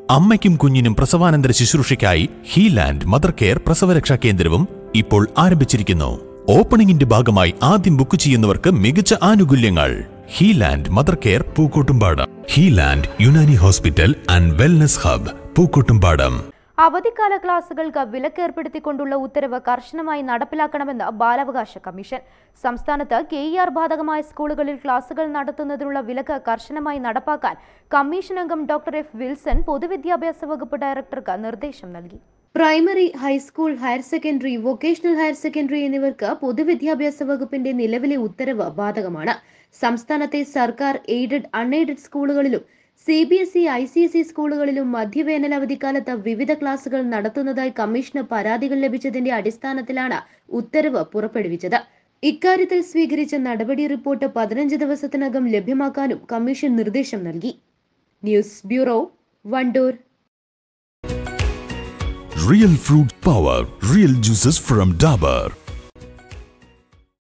അമ്മയ്ക്കും കുഞ്ഞിനും പ്രസവാനന്തര ശുശ്രൂഷയ്ക്കായി ഹീലാൻഡ് mother care പ്രസവരക്ഷാ കേന്ദ്രവും ഇപ്പോൾ ആരംഭിച്ചിരിക്കുന്നു ഓപ്പണിംഗിന്റെ ഭാഗമായി ആദ്യം ബുക്ക് ചെയ്യുന്നവർക്ക് മികച്ച ആനുകൂല്യങ്ങൾ Healand mother care Pookkottumpadam Healand Unani hospital and wellness hub Pookkottumpadam അവധിക്കാല ക്ലാസുകൾക്ക് വിലക്കേർപ്പെടുത്തിക്കൊണ്ടുള്ള ഉത്തരവ് കർശനമായി നടപ്പിലാക്കണമെന്ന് ബാലാവകാശ കമ്മീഷൻ സംസ്ഥാനത്ത് കെ ഇ ആർ ബാധകമായ സ്കൂളുകളിൽ ക്ലാസുകൾ നടത്തുന്നതിനുള്ള വിലക്ക് കർശനമായി നടപ്പാക്കാൻ കമ്മീഷൻ അംഗം ഡോക്ടർ എഫ് വിൽസൺ പൊതുവിദ്യാഭ്യാസ വകുപ്പ് ഡയറക്ടർക്ക് നിർദ്ദേശം നൽകി primary high school higher secondary vocational higher secondary എന്നിവർക്ക് പൊതുവിദ്യാഭ്യാസ വകുപ്പിന്റെ നിലവിലെ ഉത്തരവ് ബാധകമാണ് സംസ്ഥാനത്തെ സർക്കാർ എയ്ഡഡ് അൺഎയ്ഡഡ് സ്കൂളുകളിലും C B S E I C S E സ്കൂളുകളിലും മധ്യവേനൽ അവധിക്കാലത്ത് വിവിധ ക്ലാസുകൾ നടത്തുന്നതായി കമ്മീഷന് പരാതികൾ ലഭിച്ചതിന്റെ അടിസ്ഥാനത്തിലാണ് ഉത്തരവ് പുറപ്പെടുവിച്ചത് ഇക്കാര്യത്തിൽ സ്വീകരിച്ച നടപടി റിപ്പോർട്ട് പതിനഞ്ച് ദിവസത്തിനകം ലഭ്യമാക്കാനും കമ്മീഷൻ നിർദ്ദേശം നൽകി news bureau Wandoor Real fruit power, real juices from Dabur.